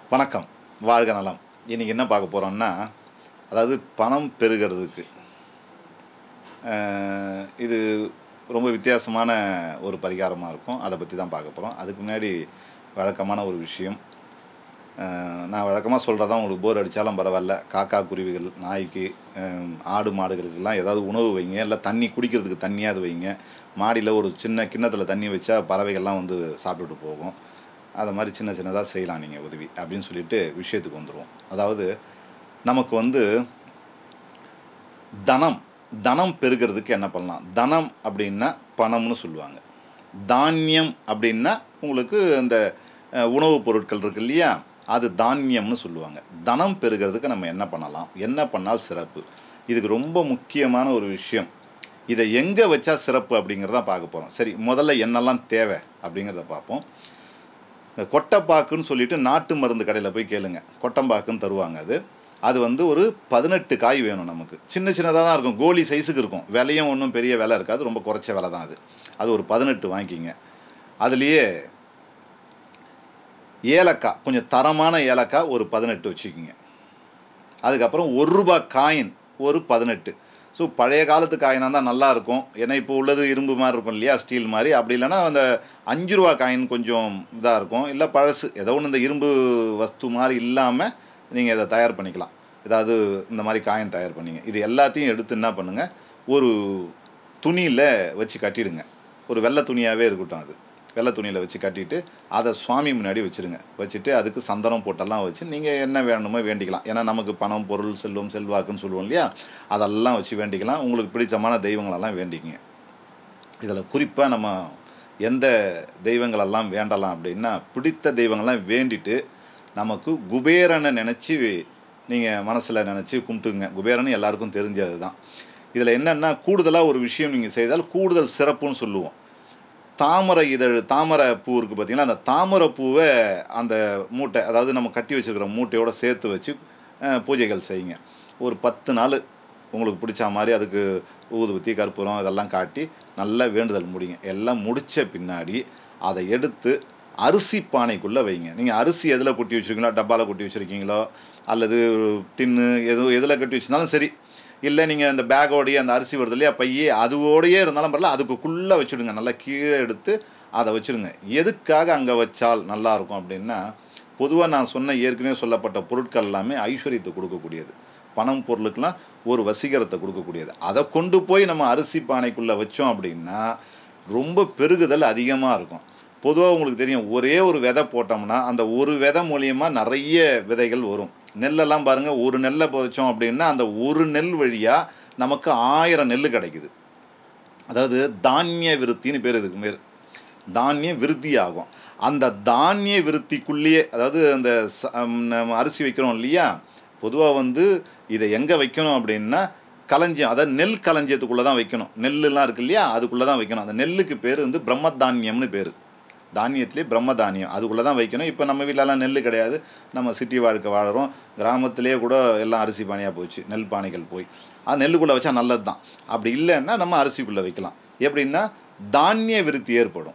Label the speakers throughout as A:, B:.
A: வணக்கம் வாழ்க நலம் இன்றைக்கி என்ன பார்க்க போகிறோம்னா அதாவது பணம் பெருகிறதுக்கு அஹ், இது ரொம்ப வித்தியாசமான ஒரு பரிகாரமாக இருக்கும் அதை பற்றி தான் பார்க்க போகிறோம் அதுக்கு முன்னாடி வழக்கமான ஒரு விஷயம் அஹ், நான் வழக்கமாக சொல்கிறதா உங்களுக்கு போர் அடித்தாலும் பரவாயில்ல காக்கா குருவிகள் நாய்க்கு அஹ், ஆடு மாடுகளுக்கெல்லாம் ஏதாவது உணவு வைங்க இல்லை தண்ணி குடிக்கிறதுக்கு தண்ணியாவது வைங்க மாடியில் ஒரு சின்ன கிண்ணத்தில் தண்ணி வச்சா பறவைகள்லாம் வந்து சாப்பிட்டுட்டு போகும் அதை மாதிரி சின்ன சின்னதாக செய்யலாம் நீங்கள் உதவி அப்படின்னு சொல்லிட்டு விஷயத்துக்கு வந்துடுவோம் அதாவது நமக்கு வந்து தனம் தனம் பெருகிறதுக்கு என்ன பண்ணலாம் தனம் அப்படின்னா பணம்னு சொல்லுவாங்க தானியம் அப்படின்னா உங்களுக்கு அந்த அஹ், உணவுப் பொருட்கள் இருக்கு இல்லையா அது தானியம்னு சொல்லுவாங்க தனம் பெருகிறதுக்கு நம்ம என்ன பண்ணலாம் என்ன பண்ணால் சிறப்பு இதுக்கு ரொம்ப முக்கியமான ஒரு விஷயம் இதை எங்கே வச்சா சிறப்பு அப்படிங்கிறத பார்க்க போகிறோம் சரி முதல்ல என்னெல்லாம் தேவை அப்படிங்கிறத பார்ப்போம் இந்த கொட்டைப்பாக்குன்னு சொல்லிட்டு நாட்டு மருந்து கடையில் போய் கேளுங்க கொட்டம்பாக்குன்னு தருவாங்க அது அது வந்து ஒரு பதினெட்டு காய் வேணும் நமக்கு சின்ன சின்னதாக தான் இருக்கும் கோலி சைஸுக்கு இருக்கும் விலையும் ஒன்றும் பெரிய விலை இருக்காது ரொம்ப குறைச்ச விலை தான் அது அது ஒரு பதினெட்டு வாங்கிக்கிங்க அதுலேயே ஏலக்காய் கொஞ்சம் தரமான ஏலக்காய் ஒரு பதினெட்டு வச்சுக்கிங்க அதுக்கப்புறம் ஒரு ரூபா காயின் ஒரு பதினெட்டு ஸோ பழைய காலத்து காயினாக தான் நல்லா இருக்கும் ஏன்னா இப்போ உள்ளது இரும்பு மாதிரி இருக்கும் இல்லையா ஸ்டீல் மாதிரி அப்படி இல்லைன்னா அந்த அஞ்சு ரூபா காயின் கொஞ்சம் இதாக இருக்கும் இல்லை பழசு ஏதோ ஒன்று இந்த இரும்பு வஸ்து மாதிரி இல்லாமல் நீங்கள் இதை தயார் பண்ணிக்கலாம் ஏதாவது இந்த மாதிரி காயின் தயார் பண்ணிங்க இது எல்லாத்தையும் எடுத்து என்ன பண்ணுங்கள் ஒரு துணியில் வச்சு கட்டிடுங்க ஒரு வெள்ளை துணியாகவே இருக்கட்டும் அது வெள்ளை துணியில் வச்சு கட்டிட்டு அதை சுவாமி முன்னாடி வச்சுருங்க வச்சுட்டு அதுக்கு சந்தனம் போட்டெல்லாம் வச்சு நீங்கள் என்ன வேணுமோ வேண்டிக்கலாம் ஏன்னா நமக்கு பணம் பொருள் செல்வம் செல்வாக்குன்னு சொல்லுவோம் இல்லையா அதெல்லாம் வச்சு வேண்டிக்கலாம் உங்களுக்கு பிடிச்சமான தெய்வங்களெல்லாம் வேண்டிக்கங்க இதில் குறிப்பாக நம்ம எந்த தெய்வங்களெல்லாம் வேண்டலாம் அப்படின்னா பிடித்த தெய்வங்கள்லாம் வேண்டிட்டு நமக்கு குபேரனை நினச்சி நீங்கள் மனசில் நினச்சி கும்பிட்டுங்க குபேரன் எல்லாருக்கும் தெரிஞ்சது தான் இதில் என்னென்னா கூடுதலாக ஒரு விஷயம் நீங்கள் செய்தால் கூடுதல் சிறப்புன்னு சொல்லுவோம் தாமரை இதழ் தாமரை பூ இருக்குது பார்த்தீங்கன்னா அந்த தாமரை பூவை அந்த மூட்டை அதாவது நம்ம கட்டி வச்சுருக்கிற மூட்டையோட சேர்த்து வச்சு அஹ், பூஜைகள் செய்யுங்க ஒரு பத்து நாள் உங்களுக்கு பிடிச்ச மாதிரி அதுக்கு ஊதுபத்தி கற்பூரம் இதெல்லாம் காட்டி நல்லா வேண்டுதல் முடிங்க எல்லாம் முடித்த பின்னாடி அதை எடுத்து அரிசி பானைக்குள்ளே வைங்க நீங்கள் அரிசி எதில் கொட்டி வச்சுருக்கீங்களோ டப்பாவில் கொட்டி வச்சுருக்கீங்களோ அல்லது டின்னு எது எதில் கட்டி வச்சிருந்தாலும் சரி இல்லை நீங்கள் அந்த பேக்கோடையே அந்த அரிசி வருது இல்லையா பையே அதுவோடையே இருந்தாலும் பரவாயில்ல அதுக்குள்ளே வச்சுடுங்க நல்லா கீழே எடுத்து அதை வச்சுடுங்க எதுக்காக அங்கே வச்சால் நல்லா இருக்கும் அப்படின்னா பொதுவாக நான் சொன்ன ஏற்கனவே சொல்லப்பட்ட பொருட்கள் எல்லாமே ஐஸ்வர்யத்தை கொடுக்கக்கூடியது பணம் பொருளுக்கெல்லாம் ஒரு வசீகரத்தை கொடுக்கக்கூடியது அதை கொண்டு போய் நம்ம அரிசி பானைக்குள்ளே வச்சோம் அப்படின்னா ரொம்ப பெருகுதல் அதிகமாக இருக்கும் பொதுவாக உங்களுக்கு தெரியும் ஒரே ஒரு விதை போட்டோம்னா அந்த ஒரு விதை மூலியமாக நிறைய விதைகள் வரும் நெல்லெல்லாம் பாருங்கள் ஒரு நெல்லை போச்சோம் அப்படின்னா அந்த ஒரு நெல் வழியாக நமக்கு ஆயிரம் நெல் கிடைக்குது அதாவது தானிய விருத்தின்னு பேர் இதுக்கு பேர் தானிய விருத்தி ஆகும் அந்த தானிய விருத்திக்குள்ளேயே அதாவது அந்த ச- ம், நம்ம அரிசி வைக்கிறோம் இல்லையா பொதுவாக வந்து இதை எங்கே வைக்கணும் அப்படின்னா களஞ்சியம் அதாவது நெல் களஞ்சியத்துக்குள்ளே தான் வைக்கணும் நெல்லுலாம் இருக்கு இல்லையா அதுக்குள்ளே தான் வைக்கணும் அந்த நெல்லுக்கு பேர் வந்து பிரம்மதானியம்னு பேர் தானியத்திலே பிரம்மதானியம் அதுக்குள்ளே தான் வைக்கணும் இப்போ நம்ம வீட்டிலலாம் நெல் கிடையாது நம்ம சிட்டி வாழ்க்கை வாழறோம் கிராமத்திலே கூட எல்லாம் அரிசி பானையாக போச்சு நெல் பானைகள் போய் அது நெல்லுக்குள்ளே வச்சா நல்லது தான் அப்படி இல்லைன்னா நம்ம அரிசிக்குள்ளே வைக்கலாம் எப்படின்னா தானிய விருத்தி ஏற்படும்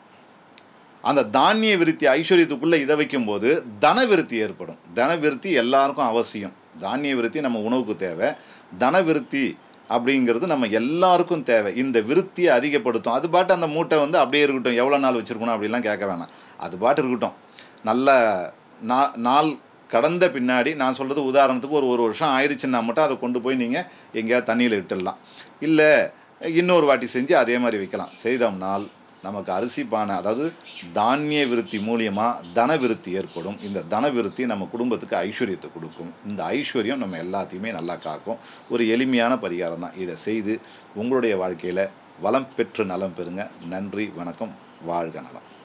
A: அந்த தானிய விருத்தி ஐஸ்வர்யத்துக்குள்ளே இதை வைக்கும்போது தன விருத்தி ஏற்படும் தன விருத்தி எல்லாருக்கும் அவசியம் தானிய விருத்தி நம்ம உணவுக்கு தேவை தன விருத்தி அப்படிங்கிறது நம்ம எல்லாருக்கும் தேவை இந்த விருத்தியை அதிகப்படுத்தும் அது பாட்டு அந்த மூட்டை வந்து அப்படியே இருக்கட்டும் எவ்வளோ நாள் வச்சுருக்கணும் அப்படிலாம் கேட்க வேணாம் அது பாட்டு இருக்கட்டும் நல்ல நா நாள் கடந்த பின்னாடி நான் சொல்கிறது உதாரணத்துக்கு ஒரு ஒரு வருஷம் ஆயிடுச்சுன்னா மட்டும் அதை கொண்டு போய் நீங்கள் எங்கேயாவது தண்ணியில் இட்டுடலாம் இல்லை இன்னொரு வாட்டி செஞ்சு அதே மாதிரி வைக்கலாம் செய்தோம்னால் நமக்கு அரிசி பானை அதாவது தானிய விருத்தி மூலியமாக தன விருத்தி ஏற்படும் இந்த தன விருத்தி நம்ம குடும்பத்துக்கு ஐஸ்வர்யத்தை கொடுக்கும் இந்த ஐஸ்வர்யம் நம்ம எல்லாத்தையுமே நல்லா காக்கும் ஒரு எளிமையான பரிகாரம் தான் இதை செய்து உங்களுடைய வாழ்க்கையில் வளம் பெற்று நலம் பெறுங்க நன்றி வணக்கம் வாழ்க நலம்